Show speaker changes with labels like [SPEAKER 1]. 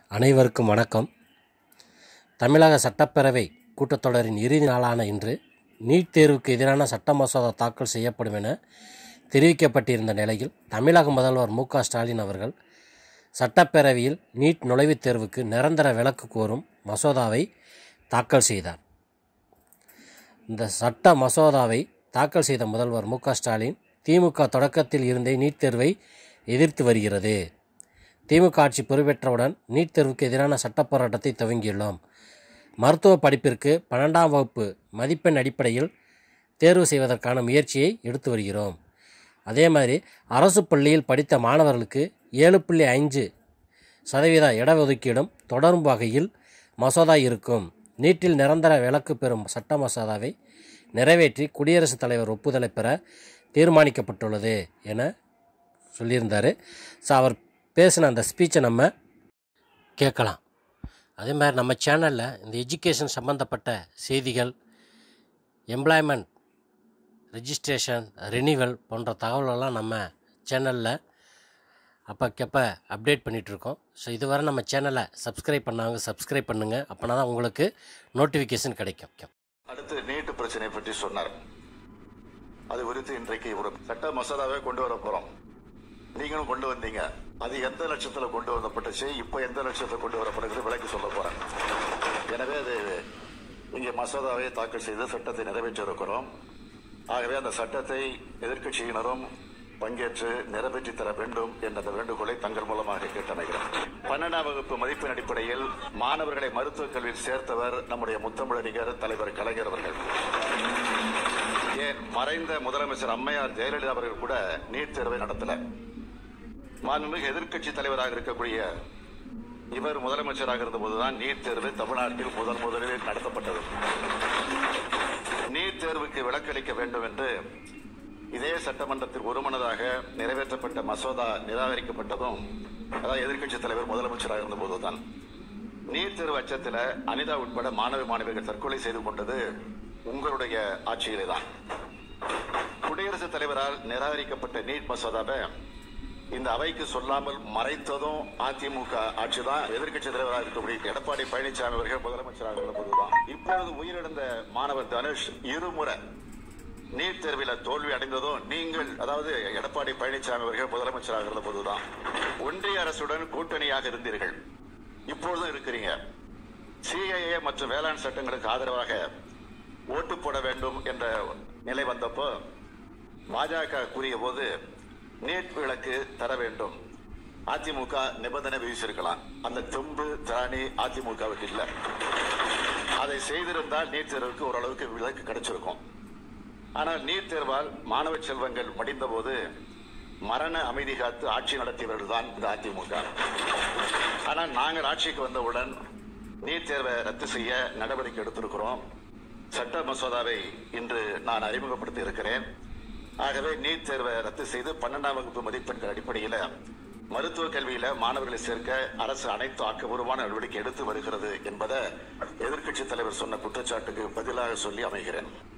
[SPEAKER 1] அனைவருக்கும் வணக்கம் தமிழக சட்டப்பேரவை கூட்டத்தொடரின் இறுதி நாளான இன்று நீட் தேர்வுக்கு எதிரான சட்ட மசோதா தாக்கல் செய்யப்படும் என தெரிவிக்கப்பட்டிருந்த நிலையில் தமிழக முதல்வர் மு க ஸ்டாலின் அவர்கள் சட்டப்பேரவையில் நீட் நுழைவுத் தேர்வுக்கு நிரந்தர விலக்கு கோரும் மசோதாவை தாக்கல் செய்தார் இந்த சட்ட மசோதாவை தாக்கல் செய்த முதல்வர் மு க ஸ்டாலின் திமுக தொடக்கத்தில் இருந்தே நீட் தேர்வை எதிர்த்து வருகிறது திமுக ஆட்சி பொறுப்பேற்றவுடன் நீட் தேர்வுக்கு எதிரான சட்ட போராட்டத்தை துவங்கியுள்ளோம் மருத்துவ படிப்பிற்கு பன்னெண்டாம் வகுப்பு மதிப்பெண் அடிப்படையில் தேர்வு செய்வதற்கான முயற்சியை எடுத்து வருகிறோம் அதே மாதிரி அரசு பள்ளியில் படித்த மாணவர்களுக்கு ஏழு புள்ளி ஐந்து சதவீத இடஒதுக்கீடும் தொடரும் வகையில் மசோதா இருக்கும் நீட்டில் நிரந்தர விலக்கு பெறும் சட்ட மசோதாவை நிறைவேற்றி குடியரசுத் தலைவர் ஒப்புதலை பெற தீர்மானிக்கப்பட்டுள்ளது என சொல்லியிருந்தார் ஸோ அவர் பேசின அந்த ஸ்பீச்சை நம்ம கேட்கலாம் அதே மாதிரி நம்ம சேனலில் இந்த எஜுகேஷன் சம்மந்தப்பட்ட செய்திகள் எம்ப்ளாய்மெண்ட் ரெஜிஸ்ட்ரேஷன் ரினிவல் போன்ற தகவலெல்லாம் நம்ம சேனலில் அப்போக்கப்போ அப்டேட் பண்ணிகிட்ருக்கோம் ஸோ இதுவரை நம்ம சேனலை சப்ஸ்கிரைப் பண்ணாங்க சப்ஸ்கிரைப் பண்ணுங்கள் அப்போனா தான் உங்களுக்கு நோட்டிஃபிகேஷன் கிடைக்கும்
[SPEAKER 2] அடுத்து நீட்டு பிரச்சனை பற்றி சொன்னார் அது குறித்து இன்றைக்கு ஒரு சட்ட மசோதாவே கொண்டு வர போறோம் நீங்களும் கொண்டு வந்தீங்க அது எந்த லட்சத்துல கொண்டு வரப்பட்டுச்சு இப்ப எந்த லட்சத்துல கொண்டு வரப்படுகிறது விலைக்கு சொல்ல போறேன் எனவே அது இங்கே மசோதாவை தாக்கல் செய்து சட்டத்தை நிறைவேற்ற இருக்கிறோம் ஆகவே அந்த சட்டத்தை எதிர்க்கட்சியினரும் பங்கேற்று நிறைவேற்றி தர வேண்டும் என்ற அந்த வேண்டுகோளை தங்கள் மூலமாக கேட்டமைகிறேன் பன்னெண்டாம் வகுப்பு மதிப்பெண் அடிப்படையில் மாணவர்களை மருத்துவக் கல்வியில் சேர்த்தவர் நம்முடைய முத்தமிழறிஞர் தலைவர் கலைஞர் அவர்கள் ஏன் மறைந்த முதலமைச்சர் அம்மையார் ஜெயலலிதா அவர்கள் கூட நீட் தேர்வை நடத்தல மாண்புமிகு எதிர்க்கட்சி தலைவராக இருக்கக்கூடிய இவர் முதலமைச்சராக இருந்தபோதுதான் நீட் தேர்வு தமிழ்நாட்டில் முதல் முதலில் நடத்தப்பட்டது நீட் தேர்வுக்கு விலக்களிக்க வேண்டும் என்று இதே சட்டமன்றத்தில் ஒருமனதாக நிறைவேற்றப்பட்ட மசோதா நிராகரிக்கப்பட்டதும் அதாவது எதிர்க்கட்சி தலைவர் முதலமைச்சராக இருந்தபோதுதான் நீட் தேர்வு அச்சத்தில் அனிதா உட்பட மாணவ மாணவிகள் தற்கொலை செய்து கொண்டது உங்களுடைய ஆட்சியிலே தான் குடியரசுத் தலைவரால் நிராகரிக்கப்பட்ட நீட் மசோதாவை இந்த அவைக்கு சொல்லாமல் மறைத்ததும் அதிமுக ஆட்சிதான் எதிர்க்கட்சி தலைவராக இருக்கக்கூடிய எடப்பாடி பழனிசாமி அவர்கள் முதலமைச்சராக இருந்தபோதுதான் இப்பொழுது உயிரிழந்த மாணவர் தனுஷ் இருமுறை நீட் தேர்வில் தோல்வி அடைந்ததும் நீங்கள் அதாவது எடப்பாடி பழனிசாமி அவர்கள் முதலமைச்சராக இருந்த போதுதான் ஒன்றிய அரசுடன் கூட்டணியாக இருந்தீர்கள் இப்பொழுதும் இருக்கிறீங்க சிஐஏ மற்றும் வேளாண் சட்டங்களுக்கு ஆதரவாக ஓட்டு போட வேண்டும் என்ற நிலை வந்தப்போ பாஜக கூறிய போது நீட் விளக்கு தர வேண்டும் அதிமுக நிபந்தனை விதிச்சிருக்கலாம் அந்த தெம்பு திராணி அதிமுகவுக்கு இல்லை அதை செய்திருந்தால் நீட் தேர்வுக்கு ஓரளவுக்கு விலக்கு கிடைச்சிருக்கும் ஆனால் நீட் தேர்வால் மாணவ செல்வங்கள் மடிந்த போது மரண அமைதி காத்து ஆட்சி நடத்தியவர்கள் தான் இந்த அதிமுக ஆனால் நாங்கள் ஆட்சிக்கு வந்தவுடன் நீட் தேர்வை ரத்து செய்ய நடவடிக்கை எடுத்திருக்கிறோம் சட்ட மசோதாவை இன்று நான் அறிமுகப்படுத்தி இருக்கிறேன் ஆகவே நீட் தேர்வை ரத்து செய்து பன்னெண்டாம் வகுப்பு மதிப்பெண்கள் அடிப்படையில் மருத்துவ கல்வியில மாணவர்களை சேர்க்க அரசு அனைத்து ஆக்கப்பூர்வமான நடவடிக்கை எடுத்து வருகிறது என்பதை எதிர்க்கட்சி தலைவர் சொன்ன குற்றச்சாட்டுக்கு பதிலாக சொல்லி அமைகிறேன்